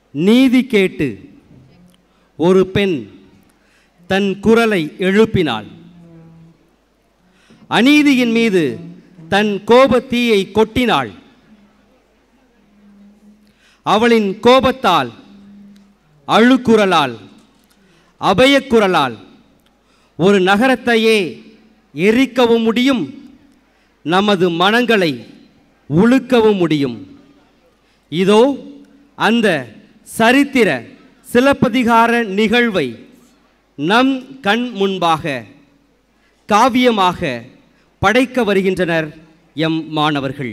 நீதி கேட்டு ஒரு பெண் தன் குரலை எழுப்பினாள் அநீதியின் மீது தன் கோபத்தீயை கொட்டினாள் அவளின் கோபத்தால் அழுக்குரலால் அபயக்குரலால் ஒரு நகரத்தையே எரிக்கவும் முடியும் நமது மனங்களை உழுக்கவும் முடியும் இதோ அந்த சரித்திர சிலப்பதிகார நிகழ்வை நம் கண் முன்பாக காவியமாக படைக்க வருகின்றனர் எம் மாணவர்கள்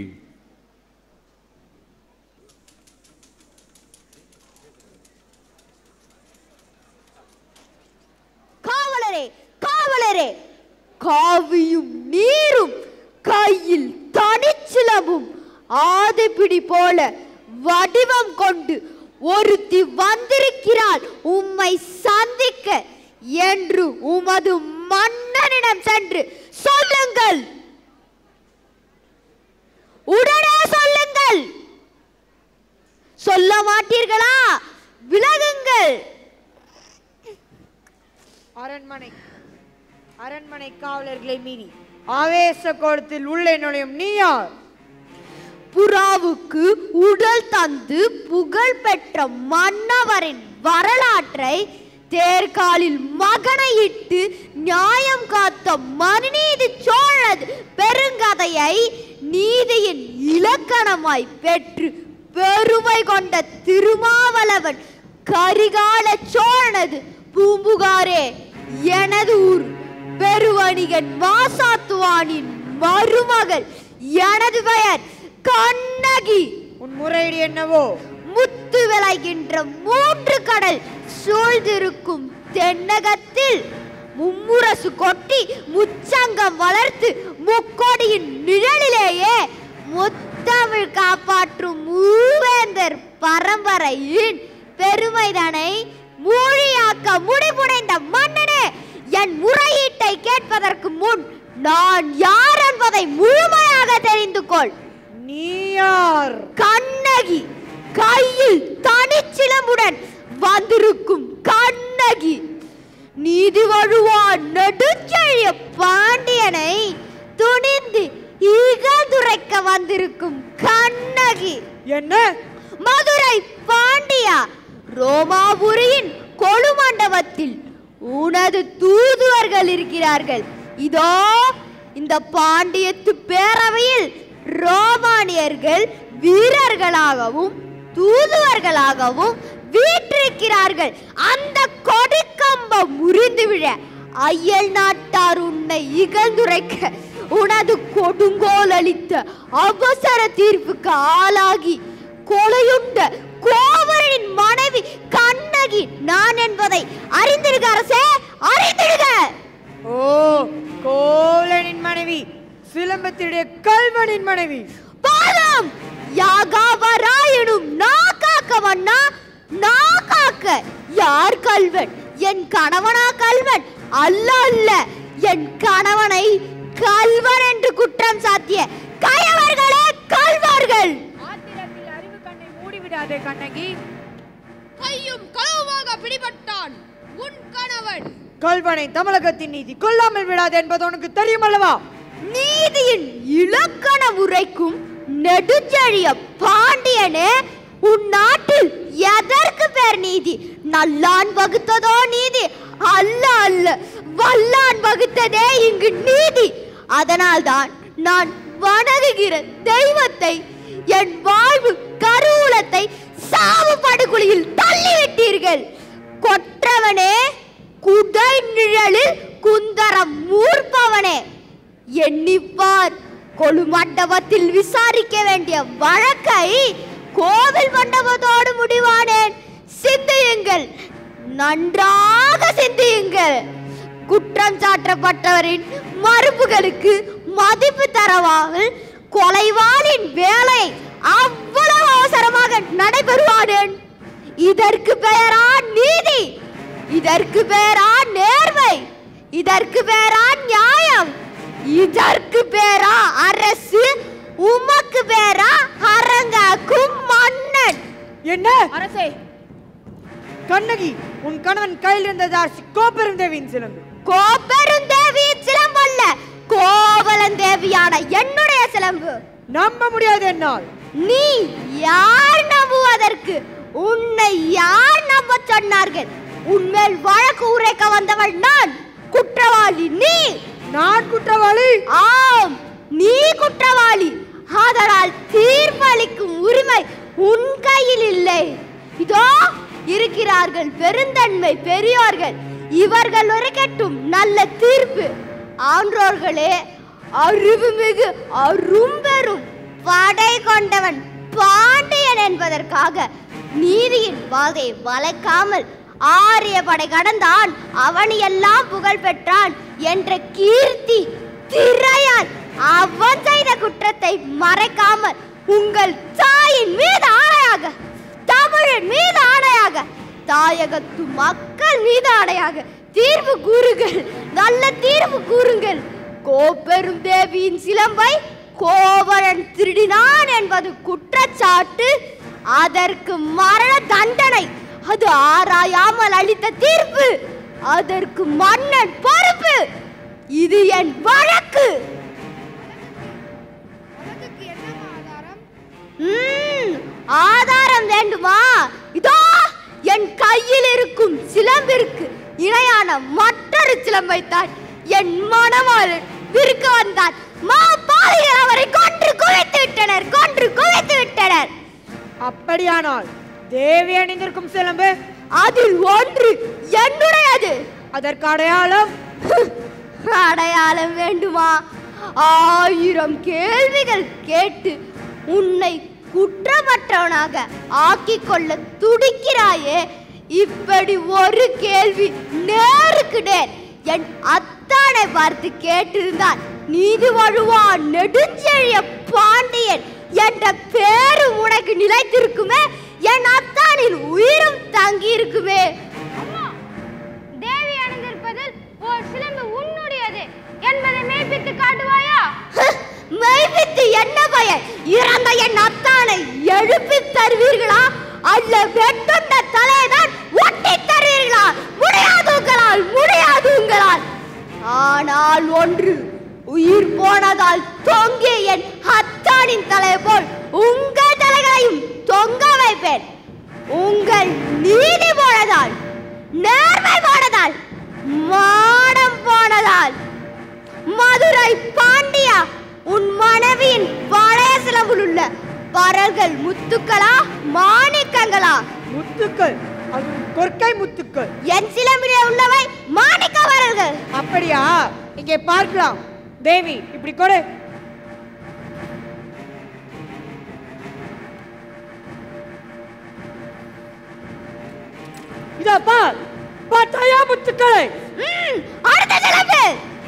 காவலரே காவலரே காவியும் நீரும் கையில் தனிச்சிலமும் ஆதிப்பிடி போல வடிவம் கொண்டு ஒருத்தி வந்திருக்கிறாள் உம்மை சந்திக்க என்று உமது மன்னனிடம் சென்று சொல்லுங்கள் உடனே சொல்லுங்கள் சொல்ல மாட்டீர்களா விலகுங்கள் அரண்மனை அரண்மனை காவலர்களை மீறி ஆவேச கோலத்தில் உள்ளே நுழையும் நீ யார் புறாவுக்கு உடல் தந்து புகழ் பெற்ற மன்னவரின் வரலாற்றை தேர்காலில் மகனையிட்டு நியாயம் காத்த மனுநீதி சோழது பெருங்கதையை நீதியின் இலக்கணமாய் பெற்று பெருமை கொண்ட திருமாவளவன் கரிகால சோழனது பூம்புகாரே எனது ஊர் பெருவணிகன் வாசாத்துவானின் மருமகள் எனது பெயர் கண்ணகி உன் முறையீடு என்னவோ முத்து விளைகின்ற மூன்று கடல் சூழ்ந்திருக்கும் தென்னகத்தில் மும்முரசு கொட்டி முச்சங்கம் வளர்த்து முக்கொடியின் நிழலிலேயே முத்தமிழ் காப்பாற்றும் மூவேந்தர் பரம்பரையின் பெருமைதனை மூழியாக்க முடிமுடைந்த மன்னனே என் முறையீட்டை கேட்பதற்கு முன் நான் யார் என்பதை முழுமையாக தெரிந்து கொள் நீ யார் கண்ணகி கையில் தனிச்சிலமுடன் வந்திருக்கும் கண்ணகி நீதி வழுவான் நெடுஞ்செழிய பாண்டியனை துணிந்து இகதுரைக்க வந்திருக்கும் கண்ணகி என்ன மதுரை பாண்டியா ரோமாபுரியின் கொழுமண்டபத்தில் உனது தூதுவர்கள் இருக்கிறார்கள் இதோ இந்த பாண்டியத்து பேரவையில் ரோமானியர்கள் வீரர்களாகவும் தூதுவர்களாகவும் வீற்றிருக்கிறார்கள் அந்த கொடிக்கம்பம் முறிந்து விழ அயல் நாட்டார் உன்னை இகழ்ந்துரைக்க உனது கொடுங்கோல் அளித்த அவசர தீர்ப்புக்கு ஆளாகி கொலையுண்ட கோவலனின் மனைவி கண்ணகி நான் என்பதை அறிந்திருக்க அரசே அறிந்திடுக ஓ கோவலனின் மனைவி சிலம்பத்தினுடைய கல்வனின் மனைவி பாதம் யாகாவராயனும் நான் காக்க வண்ணா நான் காக்க யார் கல்வன் என் கணவனா கல்வன் அல்ல அல்ல என் கணவனை கல்வன் என்று குற்றம் சாத்திய கயவர்களே கல்வர்கள் ஆத்திரத்தில் அறிவு கண்ணை மூடிவிடாதே கண்ணகி கையும் களவுமாக பிடிபட்டான் உன் கணவன் கல்வனை தமிழகத்தின் நீதி கொல்லாமல் விடாது என்பது உனக்கு தெரியும் அல்லவா நீதியின் இலக்கண உரைக்கும் நெடுஞ்செழிய பாண்டியனே உன் நாட்டில் எதற்கு பேர் நீதி நல்லான் வகுத்ததோ நீதி அல்ல அல்ல வல்லான் வகுத்ததே இங்கு நீதி அதனால்தான் நான் வணங்குகிற தெய்வத்தை என் வாழ்வு கருவூலத்தை சாவு படுகொலியில் தள்ளிவிட்டீர்கள் கொற்றவனே குடை நிழலில் குந்தரம் மூர்ப்பவனே எண்ணிப்பார் கொழுமண்டபத்தில் விசாரிக்க வேண்டிய வழக்கை கோவில் மண்டபத்தோடு முடிவானேன் சிந்தியுங்கள் நன்றாக சிந்தியுங்கள் குற்றம் சாட்டப்பட்டவரின் மறுப்புகளுக்கு மதிப்பு தரவாமல் கொலைவாளின் வேலை அவ்வளவு அவசரமாக நடைபெறுவானேன் இதற்கு பெயரா நீதி இதற்கு பேரா நேர்மை இதற்கு பேரா நியாயம் இதற்கு பேரா அரசு உமக்கு பேரா அரங்காக்கும் மன்னன் என்ன அரசே கண்ணகி உன் கணவன் கையில் இருந்த தாசி கோப்பெருந்தேவியின் சிலம்பு கோபெருந்தேவியின் சிலம்பு அல்ல கோவலந்தேவியான என்னுடைய சிலம்பு நம்ப முடியாது என்னால் நீ யார் நம்புவதற்கு உன்னை யார் நம்ப சொன்னார்கள் உன்மேல் வழக்கு உரைக்க வந்தவள் நான் குற்றவாளி நீ நான் குற்றவாளி ஆம் நீ குற்றவாளி ஆதலால் தீர்ப்பளிக்கும் உரிமை உன் கையில் இல்லை இதோ இருக்கிறார்கள் பெருந்தன்மை பெரியோர்கள் இவர்கள் உரைக்கட்டும் நல்ல தீர்ப்பு ஆன்றோர்களே அறிவுமிகு அரும்பெரும் படை கொண்டவன் பாண்டியன் என்பதற்காக நீதியின் பாதையை வளைக்காமல் ஆரிய படை கடந்தான் அவனியெல்லாம் புகழ் பெற்றான் என்ற கீர்த்தி திரையால் அவன் செய்த குற்றத்தை மறைக்காமல் உங்கள் தாயின் மீது ஆணையாக தமிழின் மீது ஆணையாக தாயகத்து மக்கள் மீது ஆணையாக தீர்வு கூறுங்கள் நல்ல தீர்வு கூறுங்கள் கோப்பெரும் தேவியின் சிலம்பை கோவலன் திருடினான் என்பது குற்றச்சாட்டு அதற்கு மரண தண்டனை அது ஆராயாமல் அளித்த தீர்ப்பு அதற்கு மன்னன் பொறுப்பு இது என் வழக்கு ம், ஆதாரம் வேண்டுமா இதோ என் கையில் இருக்கும் சிலம்பிற்கு இணையான மற்றொரு சிலம்பை தான் என் மனவாளன் விற்க வந்தான் மா பாவிகள் அவரை கொன்று குவித்து விட்டனர் கொன்று குவித்து விட்டனர் அப்படியானால் தேவி அணிந்திருக்கும் சிலம்பு அதில் ஒன்று என்னுடையது அதற்கு அடையாளம் அடையாளம் வேண்டுமா ஆயிரம் கேள்விகள் கேட்டு உன்னை குற்றமற்றவனாக ஆக்கிக் கொள்ள துடிக்கிறாயே இப்படி ஒரு கேள்வி நேருக்கு நேர் என் அத்தானை பார்த்து கேட்டிருந்தால் நீதி வழுவான் நெடுஞ்செழிய பாண்டியன் என்ற பேரு உனக்கு நிலைத்திருக்குமே என் அத்தானின் உயிரும் தங்கி இருக்குமே தேவி அணிந்திருப்பதில் ஓர் சிலம்பு உன்னுடையது என்பதை மெய்ப்பித்து காட்டுவாயா மெய்ப்பித்து என்ன பயன் இறந்த என் அத்தானை எழுப்பி தருவீர்களா அல்ல வெட்டுண்ட தலையைதான் ஒட்டி தருவீர்களா முடியாது உங்களால் முடியாது உங்களால் ஆனால் ஒன்று உயிர் போனதால் தொங்கிய என் அத்தானின் தலையை போல் உங்கள் தலைகளையும் தொங்க வைப்பேன் உங்கள் நீதி போனதால் நேர்மை போனதால் மானம் போனதால் மதுரை பாண்டியா உன் மனைவியின் பழைய சிலம்பில் உள்ள பரல்கள் முத்துக்களா மாணிக்கங்களா முத்துக்கள் அது கொற்கை முத்துக்கள் என் சிலம்பிலே உள்ளவை மாணிக்க வரல்கள் அப்படியா இங்கே பார்க்கலாம் தேவி இப்படி கொடு இதா பார் பார்த்தாயா முத்துக்களை ம், அடுத்த சிலம்பு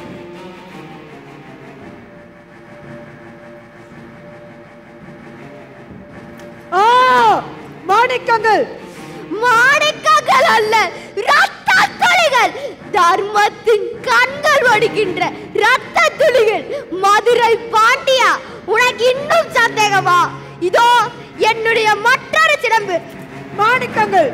ஆ மாணிக்கங்கள் மாணிக்கங்கள் அல்ல ரத்த துளிகள் தர்மத்தின் கண்கள் ஒடுகின்ற ரத்த துளிகள் மதுரை பாண்டியா உனக்கு இன்னும் சந்தேகமா இதோ என்னுடைய மற்றொரு சிலம்பு மாணிக்கங்கள்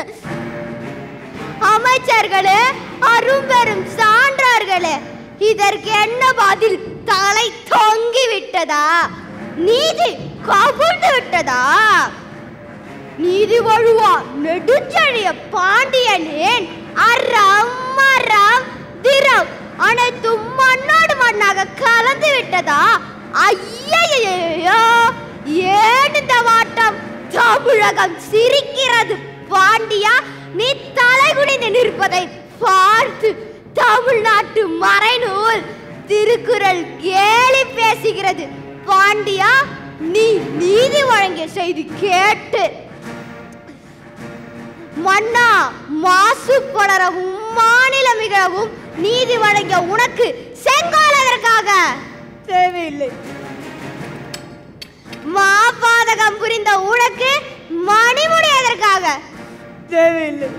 அமைச்சர்களே அரும்பெரும் சான்றார்களே இதற்கு என்ன பதில் தலை தொங்கி விட்டதா நீதி கவிழ்ந்து விட்டதா நீதி வழுவா நெடுஞ்செழிய பாண்டியனேன் அறம் மரம் திரம் அனைத்தும் மண்ணோடு மண்ணாக கலந்து விட்டதா ஐயையோ ஏன் இந்த வாட்டம் தமிழகம் சிரிக்கிறது பாண்டியா நீ தலைகுனிந்து நிற்பதை பார்த்து தமிழ்நாட்டு மறைநூல் திருக்குறள் கேலி பேசுகிறது பாண்டியா நீ நீதி வழங்கிய செய்தி கேட்டு மன்னா மாசு படரவும் மாநிலம் மிகவும் நீதி வழங்கிய உனக்கு செங்கோலதற்காக தேவையில்லை மாபாதகம் புரிந்த உனக்கு மணிமுடி எதற்காக தேவையில்லை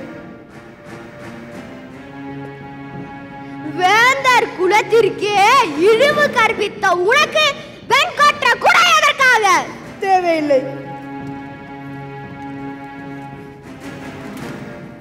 வேந்தர் குலத்திற்கே இழிவு கற்பித்த உனக்கு வெண்கொற்ற குடை எதற்காக தேவையில்லை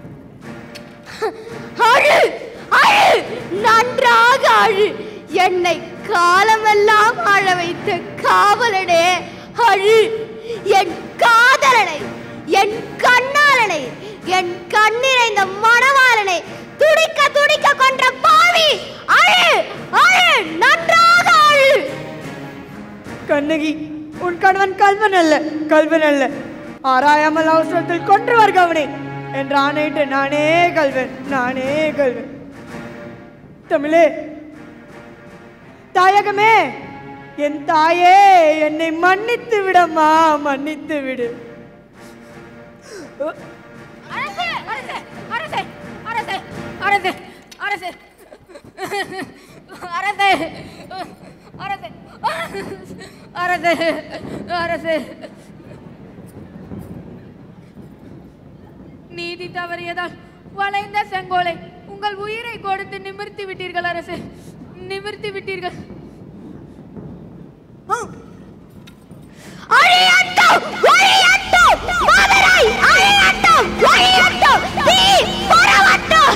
அழு அழு நன்றாக அழு என்னை காலமெல்லாம் அழ வைத்த காவலனே அழு என் காதலனை என் கண்ணாளனை என் கண்ணிறைந்த மணவாளனை துடிக்க துடிக்க கொன்ற பாவி அழு அழு நன்றாக அழு கண்ணகி உன் கணவன் கல்வன் அல்ல கல்வன் அல்ல ஆராயாமல் அவசரத்தில் கொன்றவர் கவனே என்று ஆணையிட்டு நானே கல்வன் நானே கல்வன் தமிழே தாயகமே என் தாயே என்னை மன்னித்து விடம்மா மன்னித்து விடு அரசே அரசே அரசே அரசே அரசே அரசே அரசே அரசே அரசே அரசே நீதி தவறியதால் வளைந்த செங்கோலை உங்கள் உயிரை கொடுத்து நிமிர்த்தி விட்டீர்கள் அரசே நிமிர்த்தி விட்டீர்கள் அழியட்டும் ஒழியட்டும் மதுரை அழியட்டும் ஒழியட்டும் தீ பரவட்டும்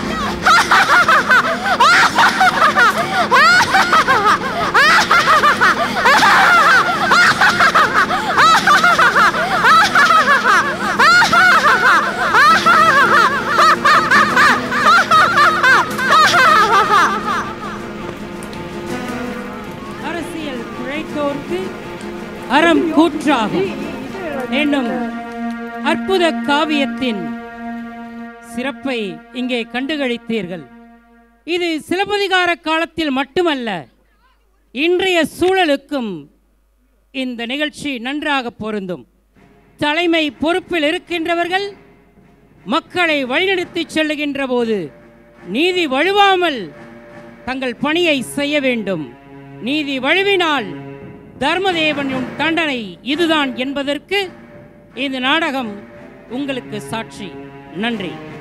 அரசியல் பிழைத்தோர்க்கு அறம் கூற்றாகும் என்னும் அற்புத காவியத்தின் சிறப்பை இங்கே கண்டுகளித்தீர்கள் இது சிலப்பதிகார காலத்தில் மட்டுமல்ல இன்றைய சூழலுக்கும் இந்த நிகழ்ச்சி நன்றாக பொருந்தும் தலைமை பொறுப்பில் இருக்கின்றவர்கள் மக்களை வழிநடத்திச் செல்லுகின்ற போது நீதி வழுவாமல் தங்கள் பணியை செய்ய வேண்டும் நீதி வழுவினால் தர்மதேவனின் தண்டனை இதுதான் என்பதற்கு இந்த நாடகம் உங்களுக்கு சாட்சி நன்றி